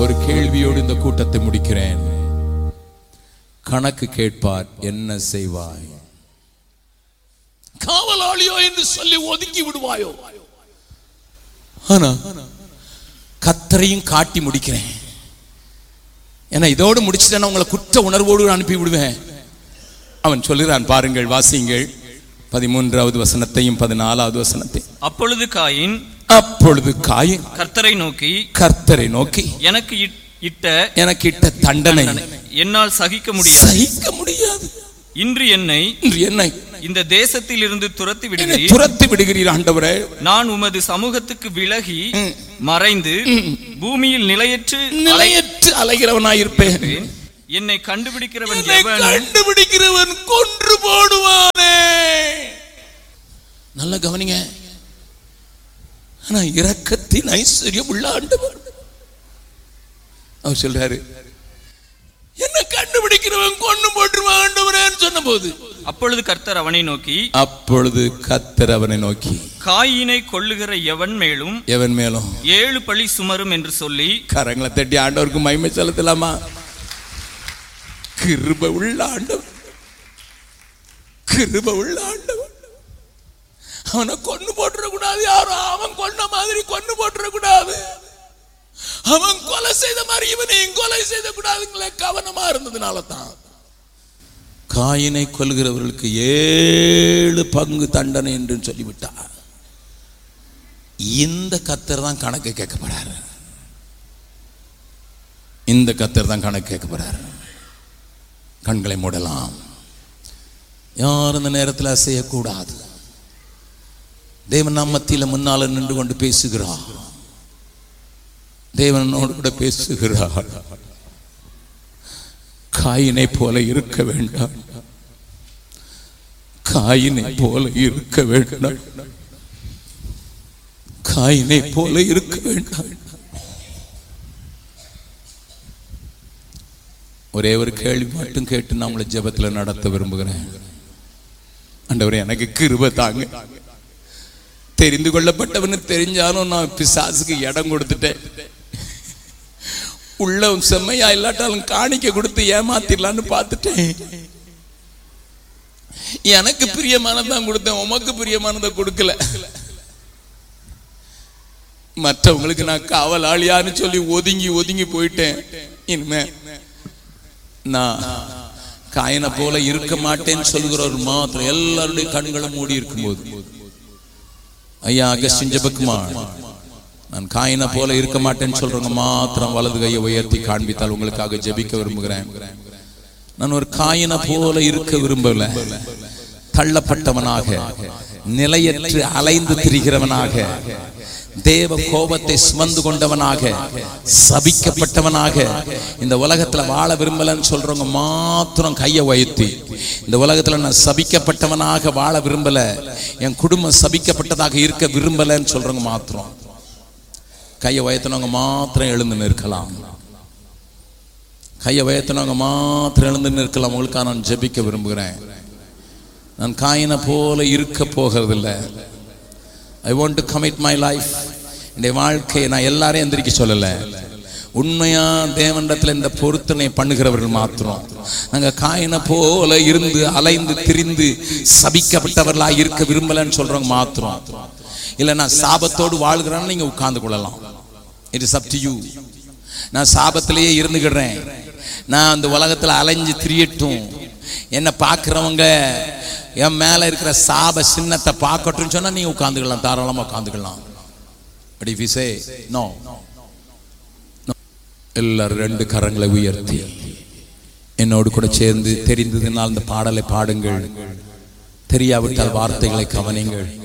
ஒரு கேள்வியோடு இந்த கூட்டத்தை முடிக்கிறேன் கணக்கு கேட்பார் என்ன செய்வாய் காவலாளியோ என்று சொல்லி ஒதுக்கி விடுவாயோ ஆனா கத்தரையும் காட்டி முடிக்கிறேன் ஏன்னா இதோடு முடிச்சுட்டேன்னா உங்களை குற்ற உணர்வோடு அனுப்பி விடுவேன் அவன் சொல்லுகிறான் பாருங்கள் வாசியுங்கள் பதிமூன்றாவது வசனத்தையும் பதினாலாவது வசனத்தையும் அப்பொழுது காயின் அப்பொழுது காயின் கர்த்தரை நோக்கி கர்த்தரை நோக்கி எனக்கு இட்- இட்ட எனக்கு இட்ட தண்டனை என்னால் சகிக்க முடியாது சகிக்க முடியாது இன்று என்னை இன்று என்னை இந்த தேசத்தில் இருந்து துரத்தி என்னை விடுகிறீர் துரத்தி விடுகிறீர் ஆண்டவரே நான் உமது சமூகத்துக்கு விலகி மறைந்து பூமியில் நிலையற்று நிலையற்று அலைகிறவனாயிருப்பேன் அலைகிறேன். என்னை கண்டுபிடிக்கிறவன் என்னை எவன் கண்டுபிடிக்கிறவன் கொன்று போடுவானே நல்ல கவனிங்க ஆனா இரக்கத்தின் ஐஸ்வர்யம் உள்ள ஆண்டவர் அவர் சொல்றாரு என்ன கண்டுபிடிக்கிறவன் கொண்டு போட்டுருவான் ஆண்டவரேன்னு சொன்ன போது அப்பொழுது கர்த்தர் அவனை நோக்கி அப்பொழுது கத்தர் அவனை நோக்கி காயினை கொள்ளுகிற எவன் மேலும் எவன் மேலும் ஏழு பழி சுமரும் என்று சொல்லி கரங்களை தட்டி ஆண்டவருக்கு மகிமை செலுத்தலாமா கிருப உள்ள ஆண்டவர் கிருப உள்ள ஆண்டவர் அவனை கொண்டு போட்டுற கூடாது யாரும் அவன் கொன்ன மாதிரி கொண்டு போட்டுற கூடாது அவன் கொலை செய்த மாதிரி இவனையும் கொலை செய்த கூடாதுங்களே கவனமா இருந்ததுனால தான் காயினை கொல்கிறவர்களுக்கு ஏழு பங்கு தண்டனை என்று சொல்லிவிட்டார் இந்த கத்தர் தான் கணக்கு கேட்கப்படாரு இந்த கத்தர் தான் கணக்கு கேட்கப்படுறார் கண்களை மூடலாம் யார் இந்த நேரத்தில் அசையக்கூடாது தேவன் நம் மத்தியில முன்னால நின்று கொண்டு பேசுகிறார் தேவனோடு கூட பேசுகிறார் காயினை போல இருக்க வேண்டாம் காயினை போல இருக்க வேண்டாம் காயினை போல இருக்க வேண்டாம் ஒரே ஒரு கேள்வி மட்டும் கேட்டு நான் உங்களை ஜெபத்துல நடத்த விரும்புகிறேன் ஆண்டவரே எனக்கு கிருப தாங்க தெரிந்து கொள்ளப்பட்டவனு தெரிஞ்சாலும் நான் பிசாசுக்கு இடம் கொடுத்துட்டேன் உள்ள செம்மையா இல்லாட்டாலும் காணிக்க கொடுத்து ஏமாத்திடலான்னு பார்த்துட்டேன் எனக்கு பிரியமானதான் கொடுத்தேன் உமக்கு பிரியமானதை கொடுக்கல மற்றவங்களுக்கு நான் காவலாளியான்னு சொல்லி ஒதுங்கி ஒதுங்கி போயிட்டேன் இனிமே நான் காயனை போல இருக்க மாட்டேன்னு சொல்கிறவர் மாத்திரம் எல்லாருடைய கண்களும் மூடி இருக்கும்போது ஐயா அகஸ்டின் ஜெபக்குமார் நான் காயினை போல இருக்க மாட்டேன்னு சொல்றவங்க மாத்திரம் வலது கையை உயர்த்தி காண்பித்தால் உங்களுக்காக ஜெபிக்க விரும்புகிறேன் நான் ஒரு காயினை போல இருக்க விரும்பல தள்ளப்பட்டவனாக நிலையற்று அலைந்து திரிகிறவனாக தேவ கோபத்தை சுமந்து கொண்டவனாக சபிக்கப்பட்டவனாக இந்த உலகத்துல வாழ விரும்பலன்னு சொல்றவங்க மாத்திரம் கையை உயர்த்தி இந்த உலகத்துல நான் சபிக்கப்பட்டவனாக வாழ விரும்பல என் குடும்பம் சபிக்கப்பட்டதாக இருக்க விரும்பலன்னு சொல்றவங்க மாத்திரம் கையை உயர்த்தினவங்க மாத்திரம் எழுந்து நிற்கலாம் கையை உயர்த்தினவங்க மாத்திரம் எழுந்து நிற்கலாம் உங்களுக்காக நான் ஜெபிக்க விரும்புகிறேன் நான் காயினை போல இருக்க போகிறதில்லை I want to commit my life என்னுடைய வாழ்க்கையை நான் எல்லாரையும் எந்திரிக்க சொல்லல உண்மையா தேவனிடத்துல இந்த பொருத்தனை பண்ணுகிறவர்கள் மாத்திரம் நாங்க காயினை போல இருந்து அலைந்து திரிந்து சபிக்கப்பட்டவர்களா இருக்க விரும்பலன்னு சொல்றவங்க மாத்திரம் இல்ல நான் சாபத்தோடு வாழ்கிறேன்னு நீங்க உட்கார்ந்து கொள்ளலாம் it is up to you நான் சாபத்திலேயே இருந்துக்கிடுறேன் நான் அந்த உலகத்துல அலைஞ்சு திரியட்டும் என்னை பார்க்குறவங்க என் மேல இருக்கிற சாப சின்னத்தை பார்க்கட்டும்னு சொன்னா நீங்க உட்காந்துக்கலாம் தாராளமா உட்காந்துக்கலாம் but if you say no எல்லாரும் ரெண்டு கரங்களை உயர்த்தி என்னோடு கூட சேர்ந்து தெரிந்ததினால் இந்த பாடலை பாடுங்கள் தெரியாவிட்டால் வார்த்தைகளை கவனிங்கள்